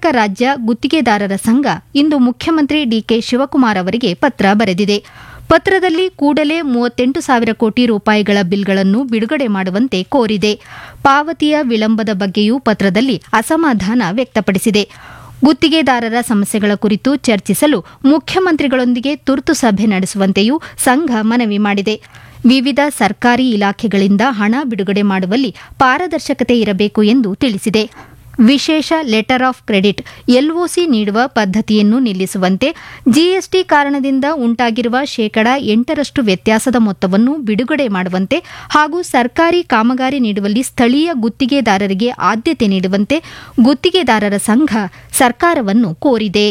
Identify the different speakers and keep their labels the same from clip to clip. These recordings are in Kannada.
Speaker 1: ಕರ್ನಾಟಕ ರಾಜ್ಯ ಗುತ್ತಿಗೆದಾರರ ಸಂಘ ಇಂದು ಮುಖ್ಯಮಂತ್ರಿ ಡಿಕೆ ಶಿವಕುಮಾರ್ ಅವರಿಗೆ ಪತ್ರ ಬರೆದಿದೆ ಪತ್ರದಲ್ಲಿ ಕೂಡಲೇ ಮೂವತ್ತೆಂಟು ಸಾವಿರ ಕೋಟಿ ರೂಪಾಯಿಗಳ ಬಿಲ್ಗಳನ್ನು ಬಿಡುಗಡೆ ಮಾಡುವಂತೆ ಕೋರಿದೆ ಪಾವತಿಯ ವಿಳಂಬದ ಬಗ್ಗೆಯೂ ಪತ್ರದಲ್ಲಿ ಅಸಮಾಧಾನ ವ್ಯಕ್ತಪಡಿಸಿದೆ ಗುತ್ತಿಗೆದಾರರ ಸಮಸ್ಯೆಗಳ ಕುರಿತು ಚರ್ಚಿಸಲು ಮುಖ್ಯಮಂತ್ರಿಗಳೊಂದಿಗೆ ತುರ್ತು ಸಭೆ ನಡೆಸುವಂತೆಯೂ ಸಂಘ ಮನವಿ ಮಾಡಿದೆ ವಿವಿಧ ಸರ್ಕಾರಿ ಇಲಾಖೆಗಳಿಂದ ಹಣ ಬಿಡುಗಡೆ ಮಾಡುವಲ್ಲಿ ಪಾರದರ್ಶಕತೆ ಇರಬೇಕು ಎಂದು ತಿಳಿಸಿದೆ ವಿಶೇಷ ಲೆಟರ್ ಆಫ್ ಕ್ರೆಡಿಟ್ ಎಲ್ಒಸಿ ನೀಡುವ ಪದ್ಧತಿಯನ್ನು ನಿಲ್ಲಿಸುವಂತೆ ಜಿಎಸ್ಟಿ ಕಾರಣದಿಂದ ಉಂಟಾಗಿರುವ ಶೇಕಡ ಎಂಟರಷ್ಟು ವ್ಯತ್ಯಾಸದ ಮೊತ್ತವನ್ನು ಬಿಡುಗಡೆ ಮಾಡುವಂತೆ ಹಾಗೂ ಸರ್ಕಾರಿ ಕಾಮಗಾರಿ ನೀಡುವಲ್ಲಿ ಸ್ಥಳೀಯ ಗುತ್ತಿಗೆದಾರರಿಗೆ ಆದ್ಯತೆ ನೀಡುವಂತೆ ಗುತ್ತಿಗೆದಾರರ ಸಂಘ ಸರ್ಕಾರವನ್ನು ಕೋರಿದೆ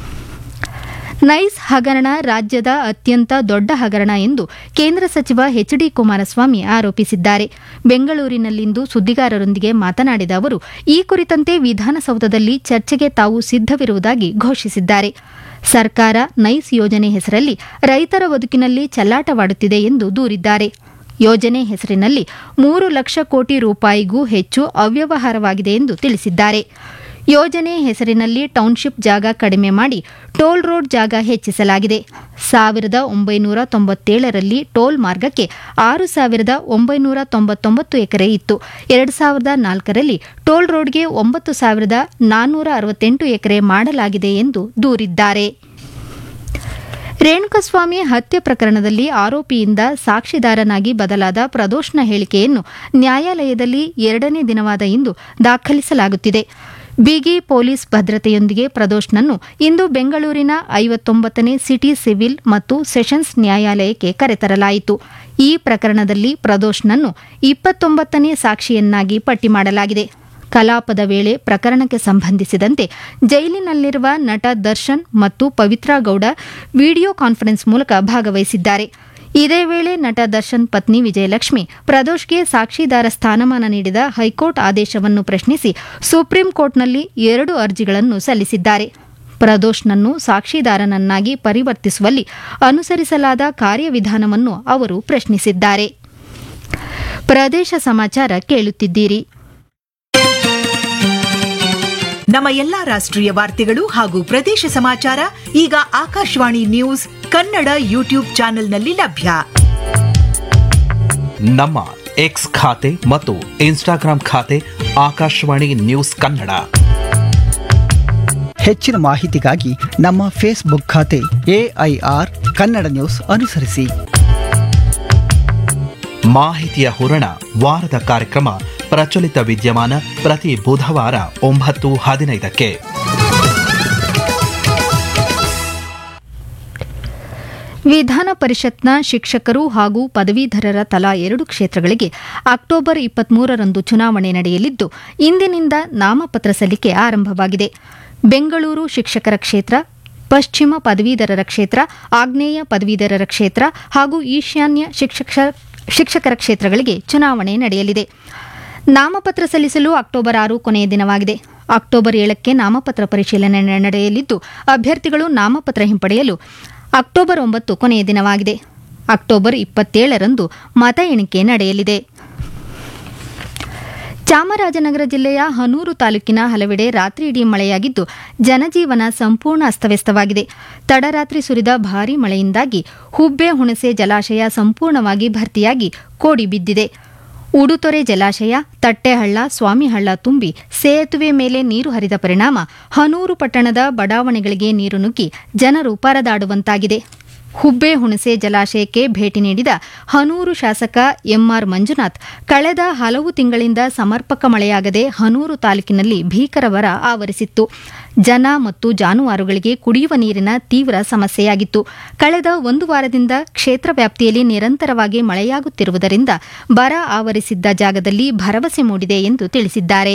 Speaker 1: ನೈಸ್ ಹಗರಣ ರಾಜ್ಯದ ಅತ್ಯಂತ ದೊಡ್ಡ ಹಗರಣ ಎಂದು ಕೇಂದ್ರ ಸಚಿವ ಎಚ್ ಡಿ ಕುಮಾರಸ್ವಾಮಿ ಆರೋಪಿಸಿದ್ದಾರೆ ಬೆಂಗಳೂರಿನಲ್ಲಿಂದು ಸುದ್ದಿಗಾರರೊಂದಿಗೆ ಮಾತನಾಡಿದ ಅವರು ಈ ಕುರಿತಂತೆ ವಿಧಾನಸೌಧದಲ್ಲಿ ಚರ್ಚೆಗೆ ತಾವು ಸಿದ್ದವಿರುವುದಾಗಿ ಘೋಷಿಸಿದ್ದಾರೆ ಸರ್ಕಾರ ನೈಸ್ ಯೋಜನೆ ಹೆಸರಲ್ಲಿ ರೈತರ ಬದುಕಿನಲ್ಲಿ ಚೆಲ್ಲಾಟವಾಡುತ್ತಿದೆ ಎಂದು ದೂರಿದ್ದಾರೆ ಯೋಜನೆ ಹೆಸರಿನಲ್ಲಿ ಮೂರು ಲಕ್ಷ ಕೋಟಿ ರೂಪಾಯಿಗೂ ಹೆಚ್ಚು ಅವ್ಯವಹಾರವಾಗಿದೆ ಎಂದು ತಿಳಿಸಿದ್ದಾರೆ ಯೋಜನೆ ಹೆಸರಿನಲ್ಲಿ ಟೌನ್ಶಿಪ್ ಜಾಗ ಕಡಿಮೆ ಮಾಡಿ ಟೋಲ್ ರೋಡ್ ಜಾಗ ಹೆಚ್ಚಿಸಲಾಗಿದೆ ಸಾವಿರದ ಒಂಬೈನೂರ ತೊಂಬತ್ತೇಳರಲ್ಲಿ ಟೋಲ್ ಮಾರ್ಗಕ್ಕೆ ಆರು ಸಾವಿರದ ಒಂಬೈನೂರ ತೊಂಬತ್ತೊಂಬತ್ತು ಎಕರೆ ಇತ್ತು ಎರಡು ಸಾವಿರದ ನಾಲ್ಕರಲ್ಲಿ ಟೋಲ್ ರೋಡ್ಗೆ ಒಂಬತ್ತು ಸಾವಿರದ ನಾನ್ನೂರ ಅರವತ್ತೆಂಟು ಎಕರೆ ಮಾಡಲಾಗಿದೆ ಎಂದು ದೂರಿದ್ದಾರೆ ರೇಣುಕಸ್ವಾಮಿ ಹತ್ಯೆ ಪ್ರಕರಣದಲ್ಲಿ ಆರೋಪಿಯಿಂದ ಸಾಕ್ಷಿದಾರನಾಗಿ ಬದಲಾದ ಪ್ರದೋಷ್ನ ಹೇಳಿಕೆಯನ್ನು ನ್ಯಾಯಾಲಯದಲ್ಲಿ ಎರಡನೇ ದಿನವಾದ ಇಂದು ದಾಖಲಿಸಲಾಗುತ್ತಿದೆ ಬಿಗಿ ಪೊಲೀಸ್ ಭದ್ರತೆಯೊಂದಿಗೆ ಪ್ರದೋಷ್ನನ್ನು ಇಂದು ಬೆಂಗಳೂರಿನ ಐವತ್ತೊಂಬತ್ತನೇ ಸಿಟಿ ಸಿವಿಲ್ ಮತ್ತು ಸೆಷನ್ಸ್ ನ್ಯಾಯಾಲಯಕ್ಕೆ ಕರೆತರಲಾಯಿತು ಈ ಪ್ರಕರಣದಲ್ಲಿ ಪ್ರದೋಷ್ನನ್ನು ಇಪ್ಪತ್ತೊಂಬತ್ತನೇ ಸಾಕ್ಷಿಯನ್ನಾಗಿ ಪಟ್ಟಿ ಮಾಡಲಾಗಿದೆ ಕಲಾಪದ ವೇಳೆ ಪ್ರಕರಣಕ್ಕೆ ಸಂಬಂಧಿಸಿದಂತೆ ಜೈಲಿನಲ್ಲಿರುವ ನಟ ದರ್ಶನ್ ಮತ್ತು ಪವಿತ್ರಾ ಗೌಡ ವಿಡಿಯೋ ಕಾನ್ಫರೆನ್ಸ್ ಮೂಲಕ ಭಾಗವಹಿಸಿದ್ದಾರೆ ಇದೇ ವೇಳೆ ನಟ ದರ್ಶನ್ ಪತ್ನಿ ವಿಜಯಲಕ್ಷ್ಮಿ ಪ್ರದೋಷ್ಗೆ ಸಾಕ್ಷಿದಾರ ಸ್ಥಾನಮಾನ ನೀಡಿದ ಹೈಕೋರ್ಟ್ ಆದೇಶವನ್ನು ಪ್ರಶ್ನಿಸಿ ಸುಪ್ರೀಂ ಕೋರ್ಟ್ನಲ್ಲಿ ಎರಡು ಅರ್ಜಿಗಳನ್ನು ಸಲ್ಲಿಸಿದ್ದಾರೆ ಪ್ರದೋಷ್ನನ್ನು ಸಾಕ್ಷಿದಾರನನ್ನಾಗಿ ಪರಿವರ್ತಿಸುವಲ್ಲಿ ಅನುಸರಿಸಲಾದ ಕಾರ್ಯವಿಧಾನವನ್ನು ಅವರು ಪ್ರಶ್ನಿಸಿದ್ದಾರೆ ಪ್ರದೇಶ ಸಮಾಚಾರ ಕೇಳುತ್ತಿದ್ದೀರಿ
Speaker 2: ನಮ್ಮ ಎಲ್ಲಾ ರಾಷ್ಟ್ರೀಯ ವಾರ್ತೆಗಳು ಹಾಗೂ ಪ್ರದೇಶ ಸಮಾಚಾರ ಈಗ ಆಕಾಶವಾಣಿ ನ್ಯೂಸ್ ಕನ್ನಡ ಯೂಟ್ಯೂಬ್ ಚಾನೆಲ್ನಲ್ಲಿ ಲಭ್ಯ
Speaker 3: ನಮ್ಮ ಎಕ್ಸ್ ಖಾತೆ ಮತ್ತು ಇನ್ಸ್ಟಾಗ್ರಾಂ ಖಾತೆ ಆಕಾಶವಾಣಿ ನ್ಯೂಸ್ ಕನ್ನಡ
Speaker 4: ಹೆಚ್ಚಿನ ಮಾಹಿತಿಗಾಗಿ ನಮ್ಮ ಫೇಸ್ಬುಕ್ ಖಾತೆ ಎಐಆರ್ ಕನ್ನಡ ನ್ಯೂಸ್ ಅನುಸರಿಸಿ
Speaker 3: ಮಾಹಿತಿಯ ಹೂರಣ ವಾರದ ಕಾರ್ಯಕ್ರಮ ಪ್ರಚಲಿತ ವಿದ್ಯಮಾನ ಪ್ರತಿ ಬುಧವಾರ ಒಂಬತ್ತು ಹದಿನೈದಕ್ಕೆ
Speaker 1: ವಿಧಾನ ಪರಿಷತ್ನ ಶಿಕ್ಷಕರು ಹಾಗೂ ಪದವೀಧರರ ತಲಾ ಎರಡು ಕ್ಷೇತ್ರಗಳಿಗೆ ಅಕ್ಟೋಬರ್ ಇಪ್ಪತ್ಮೂರರಂದು ಚುನಾವಣೆ ನಡೆಯಲಿದ್ದು ಇಂದಿನಿಂದ ನಾಮಪತ್ರ ಸಲ್ಲಿಕೆ ಆರಂಭವಾಗಿದೆ ಬೆಂಗಳೂರು ಶಿಕ್ಷಕರ ಕ್ಷೇತ್ರ ಪಶ್ಚಿಮ ಪದವೀಧರರ ಕ್ಷೇತ್ರ ಆಗ್ನೇಯ ಪದವೀಧರರ ಕ್ಷೇತ್ರ ಹಾಗೂ ಈಶಾನ್ಯ ಶಿಕ್ಷಕ ಶಿಕ್ಷಕರ ಕ್ಷೇತ್ರಗಳಿಗೆ ಚುನಾವಣೆ ನಡೆಯಲಿದೆ ನಾಮಪತ್ರ ಸಲ್ಲಿಸಲು ಅಕ್ಟೋಬರ್ ಆರು ಕೊನೆಯ ದಿನವಾಗಿದೆ ಅಕ್ಟೋಬರ್ ಏಳಕ್ಕೆ ನಾಮಪತ್ರ ಪರಿಶೀಲನೆ ನಡೆಯಲಿದ್ದು ಅಭ್ಯರ್ಥಿಗಳು ನಾಮಪತ್ರ ಹಿಂಪಡೆಯಲು ಅಕ್ಟೋಬರ್ ಒಂಬತ್ತು ಕೊನೆಯ ದಿನವಾಗಿದೆ ಅಕ್ಟೋಬರ್ ಇಪ್ಪತ್ತೇಳರಂದು ಮತ ಎಣಿಕೆ ನಡೆಯಲಿದೆ ಚಾಮರಾಜನಗರ ಜಿಲ್ಲೆಯ ಹನೂರು ತಾಲೂಕಿನ ಹಲವೆಡೆ ರಾತ್ರಿಯಿಡೀ ಮಳೆಯಾಗಿದ್ದು ಜನಜೀವನ ಸಂಪೂರ್ಣ ಅಸ್ತವ್ಯಸ್ತವಾಗಿದೆ ತಡರಾತ್ರಿ ಸುರಿದ ಭಾರೀ ಮಳೆಯಿಂದಾಗಿ ಹುಬ್ಬೆ ಹುಣಸೆ ಜಲಾಶಯ ಸಂಪೂರ್ಣವಾಗಿ ಭರ್ತಿಯಾಗಿ ಕೋಡಿ ಬಿದ್ದಿದೆ ಉಡುತೊರೆ ಜಲಾಶಯ ತಟ್ಟೆಹಳ್ಳ ಸ್ವಾಮಿಹಳ್ಳ ತುಂಬಿ ಸೇತುವೆ ಮೇಲೆ ನೀರು ಹರಿದ ಪರಿಣಾಮ ಹನೂರು ಪಟ್ಟಣದ ಬಡಾವಣೆಗಳಿಗೆ ನೀರು ನುಗ್ಗಿ ಜನರು ಪರದಾಡುವಂತಾಗಿದೆ ಹುಬ್ಬೆ ಹುಣಸೆ ಜಲಾಶಯಕ್ಕೆ ಭೇಟಿ ನೀಡಿದ ಹನೂರು ಶಾಸಕ ಎಂಆರ್ ಮಂಜುನಾಥ್ ಕಳೆದ ಹಲವು ತಿಂಗಳಿಂದ ಸಮರ್ಪಕ ಮಳೆಯಾಗದೆ ಹನೂರು ತಾಲೂಕಿನಲ್ಲಿ ಭೀಕರ ಬರ ಆವರಿಸಿತ್ತು ಜನ ಮತ್ತು ಜಾನುವಾರುಗಳಿಗೆ ಕುಡಿಯುವ ನೀರಿನ ತೀವ್ರ ಸಮಸ್ಯೆಯಾಗಿತ್ತು ಕಳೆದ ಒಂದು ವಾರದಿಂದ ಕ್ಷೇತ್ರ ವ್ಯಾಪ್ತಿಯಲ್ಲಿ ನಿರಂತರವಾಗಿ ಮಳೆಯಾಗುತ್ತಿರುವುದರಿಂದ ಬರ ಆವರಿಸಿದ್ದ ಜಾಗದಲ್ಲಿ ಭರವಸೆ ಮೂಡಿದೆ ಎಂದು ತಿಳಿಸಿದ್ದಾರೆ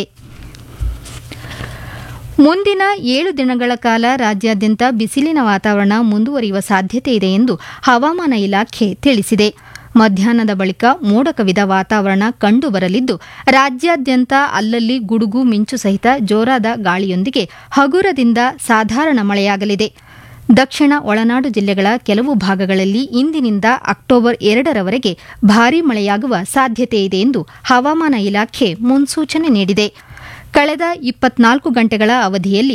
Speaker 1: ಮುಂದಿನ ಏಳು ದಿನಗಳ ಕಾಲ ರಾಜ್ಯಾದ್ಯಂತ ಬಿಸಿಲಿನ ವಾತಾವರಣ ಮುಂದುವರಿಯುವ ಸಾಧ್ಯತೆ ಇದೆ ಎಂದು ಹವಾಮಾನ ಇಲಾಖೆ ತಿಳಿಸಿದೆ ಮಧ್ಯಾಹ್ನದ ಬಳಿಕ ಮೋಡ ಕವಿದ ವಾತಾವರಣ ಕಂಡುಬರಲಿದ್ದು ರಾಜ್ಯಾದ್ಯಂತ ಅಲ್ಲಲ್ಲಿ ಗುಡುಗು ಮಿಂಚು ಸಹಿತ ಜೋರಾದ ಗಾಳಿಯೊಂದಿಗೆ ಹಗುರದಿಂದ ಸಾಧಾರಣ ಮಳೆಯಾಗಲಿದೆ ದಕ್ಷಿಣ ಒಳನಾಡು ಜಿಲ್ಲೆಗಳ ಕೆಲವು ಭಾಗಗಳಲ್ಲಿ ಇಂದಿನಿಂದ ಅಕ್ಟೋಬರ್ ಎರಡರವರೆಗೆ ಭಾರೀ ಮಳೆಯಾಗುವ ಸಾಧ್ಯತೆ ಇದೆ ಎಂದು ಹವಾಮಾನ ಇಲಾಖೆ ಮುನ್ಸೂಚನೆ ನೀಡಿದೆ ಕಳೆದ ಇಪ್ಪತ್ನಾಲ್ಕು ಗಂಟೆಗಳ ಅವಧಿಯಲ್ಲಿ